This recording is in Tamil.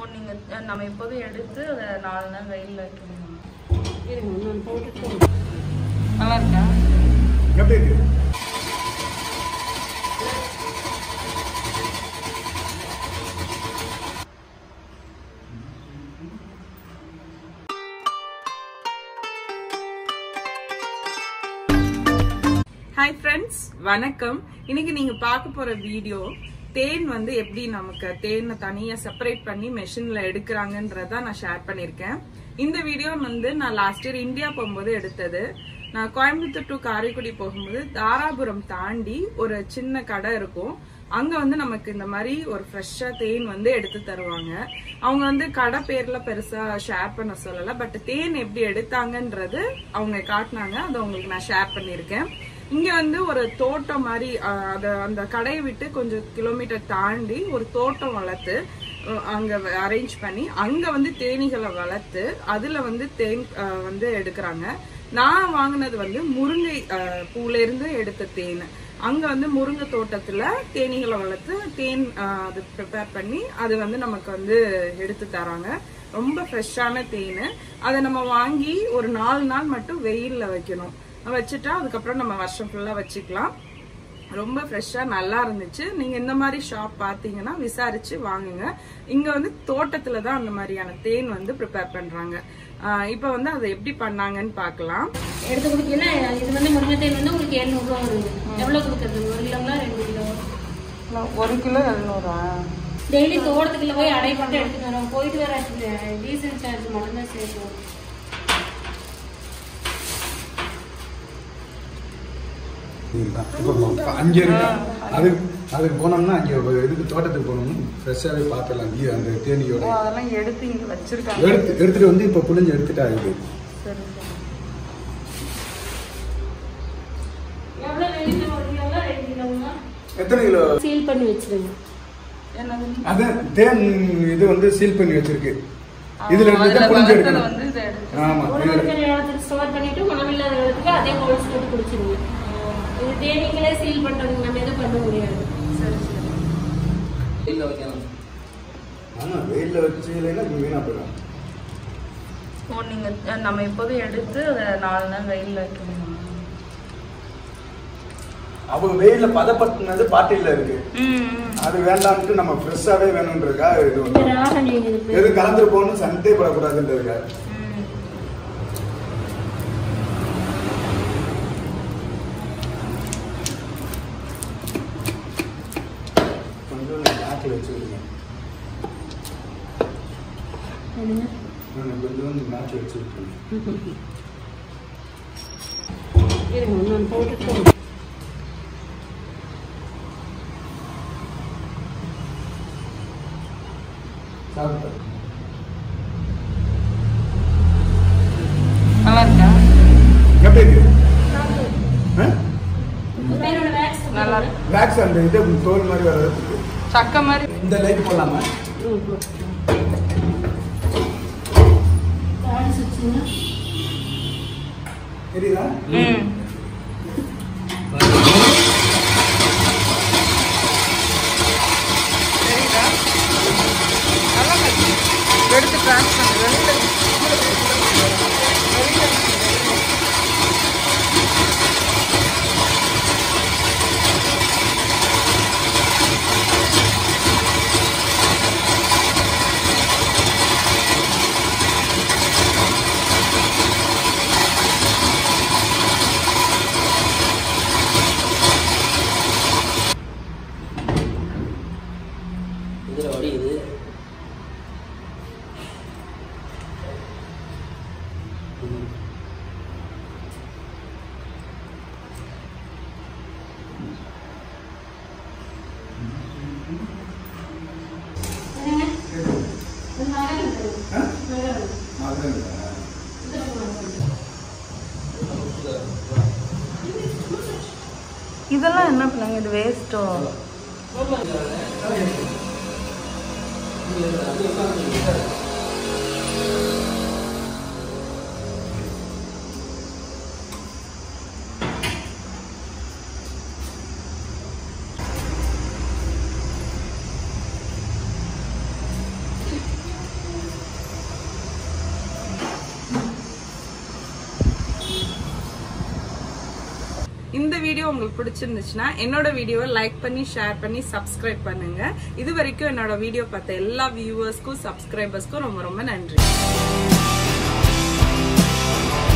நீங்கள் நம்ம எப்போதும் எடுத்து அதை நாலு நாள் வெயிலில் வைக்கணும் இருங்க நான் போட்டுட்டு நல்லா இருக்கா எப்படி இருக்கு ஹாய் ஃப்ரெண்ட்ஸ் வணக்கம் இன்னைக்கு நீங்க பார்க்க போற வீடியோ தேன் வந்து எப்படி நமக்கு தேனை தனியா செப்பரேட் பண்ணி மெஷின்ல எடுக்கிறாங்கன்றத நான் ஷேர் பண்ணிருக்கேன் இந்த வீடியோ வந்து நான் லாஸ்ட் இயர் இந்தியா போகும்போது எடுத்தது நான் கோயம்புத்தூர் டு காரைக்குடி போகும்போது தாராபுரம் தாண்டி ஒரு சின்ன கடை இருக்கும் அங்க வந்து நமக்கு இந்த மாதிரி ஒரு ஃப்ரெஷ்ஷா தேன் வந்து எடுத்து தருவாங்க அவங்க வந்து கடை பேர்ல பெருசா ஷேர் பண்ண சொல்லல பட் தேன் எப்படி எடுத்தாங்கன்றது அவங்க காட்டினாங்க அதை உங்களுக்கு நான் ஷேர் பண்ணிருக்கேன் இங்க வந்து ஒரு தோட்டம் மாதிரி அஹ், அத அந்த கடையை விட்டு கொஞ்சம் கிலோமீட்டர் தாண்டி ஒரு தோட்டம் வளர்த்து அஹ், அங்க அரேஞ்ச் பண்ணி அங்க வந்து தேனீகளை வளர்த்து அதுல வந்து தேன் அஹ், வந்து எடுக்கிறாங்க நான் வாங்கினது வந்து முருங்கை அஹ், பூல இருந்து எடுத்த தேன் அங்க வந்து முருங்கை தோட்டத்துல தேனீகளை வளர்த்து தேன் அஹ், அது ப்ரிப்பேர் பண்ணி அது வந்து நமக்கு வந்து எடுத்து தராங்க ரொம்ப ஃப்ரெஷ்ஷான தேன் அதை நம்ம வாங்கி ஒரு நாலு நாள் மட்டும் வெயில்ல வைக்கணும் வச்சுட்டா அதுக்கப்புறம் நம்ம வருஷம் ஃபுல்லா வச்சுக்கலாம் ரொம்ப ஃப்ரெஷ்ஷாக நல்லா இருந்துச்சு நீங்கள் இந்த மாதிரி ஷாப் பார்த்தீங்கன்னா விசாரிச்சு வாங்குங்க இங்கே வந்து தோட்டத்தில் தான் அந்த மாதிரியான தேன் வந்து ப்ரிப்பேர் பண்ணுறாங்க இப்போ வந்து அதை எப்படி பண்ணாங்கன்னு பார்க்கலாம் எடுத்து குடிக்கல இது வந்து முருங்கை தேன் வந்து உங்களுக்கு எழுநூறுவா வருது எவ்வளோ கொடுக்குறது ஒரு கிலோங்களா ரெண்டு கிலோ ஒரு கிலோ எழுநூறா டெய்லி தோட்டத்துக்குள்ள போய் அடைப்பட்டு எடுத்துட்டு வரோம் போயிட்டு வர டீசல் சார்ஜ் மட்டும்தான் சேர்க்கும் இதுதான். இப்போ அங்கே இருக்கா அதுக்கு அதுக்கு போனோம்னா அங்கே ஒரு இதுக்கு தோட்டத்துக்கு போனோம்னா ஃப்ரெஷ்ஷாகவே பார்த்துடலாம் வீ அந்த தேனியோட அதெல்லாம் எடுத்து இங்கே வச்சிருக்காங்க எடுத்து எடுத்துட்டு வந்து இப்போ புளிஞ்சு எடுத்துட்டா இது சரி சரி எவ்வளோ வெளியில் ஒரு கிலோங்களா ரெண்டு கிலோங்களா எத்தனை கிலோ சீல் பண்ணி வச்சிருங்க என்னது அதான் தேன் இது வந்து சீல் பண்ணி வச்சிருக்கு இதுல இருந்து அதுல தான் புளிஞ்சு வளர்த்ததை எடுக்கணும் வந்து இதை எடுத்து ஆமா ஒரு இதுல மணி நேரத்துக்கு ஸ்டோர் பண்ணிட்டு மனமில்லாத இடத்துக்கு அதே ஹோல்ஸ் போட்டு குடிச்சிருங்க இது தேனீங்களே சீல் பண்றதுக்கு நம்ம எதுவும் பண்ண முடியாது சரி சரி ஆமா வெயில்ல வச்சு இல்லைன்னா வீணா போயிடும் ஓ நீங்கள் நம்ம எப்போதும் எடுத்து அதை நாலு நாள் வெயிலில் வைக்கணும் அவங்க வெயில்ல பதப்படுத்தினது பாட்டில இருக்கு ம் அது வேண்டாம்ட்டு நம்ம ஃப்ரெஷ்ஷாவே வேணும்ன்றதுக்கா இது இந்த ஒண்ணு. ராகனி இது எது கலந்துட்டு போகணும் சந்தேகப்படக்கூடாதுன்றதுக்காக ம் கொஞ்சம் நாக்கில் வச்சுருக்கேன் என்னங்க? நான் கொஞ்சம் நாக்கில் வச்சுருக்கேன் இருங்க நான் போட்டுட்டு சாப்பிட்டேன் நல்லா இருக்கா எப்படி இருக்கு ஆ? பேரோட வேக்ஸ் நல்லா இருக்கு வேக்ஸ் அந்த இது தோல் மாதிரி வர்றதுக்கு சக்க மாதிரி இந்த லைட் போடலாமா கார்டு சுவிட்சுங்க தெரியுதா ம் தெரியுதா நல்லா இருக்கு. எடுத்து டிரான்ஸ்பர் வெளியில வெளியில இதில் வடியுது என்னங்க? இது நகரம் இருக்கு. ஆ? நகரம். அதுதான் இது நகரம். இதெல்லாம் என்ன பண்ணுங்க இது வேஸ்ட்டோ இந்த வீடியோ உங்களுக்கு பிடிச்சிருந்துச்சுன்னா என்னோட வீடியோவை லைக் பண்ணி ஷேர் பண்ணி சப்ஸ்கிரைப் பண்ணுங்க இது வரைக்கும் என்னோட வீடியோ பார்த்த எல்லா வியூவர்ஸ்க்கும் சப்ஸ்கிரைபர்ஸ்க்கும் ரொம்ப ரொம்ப நன்றி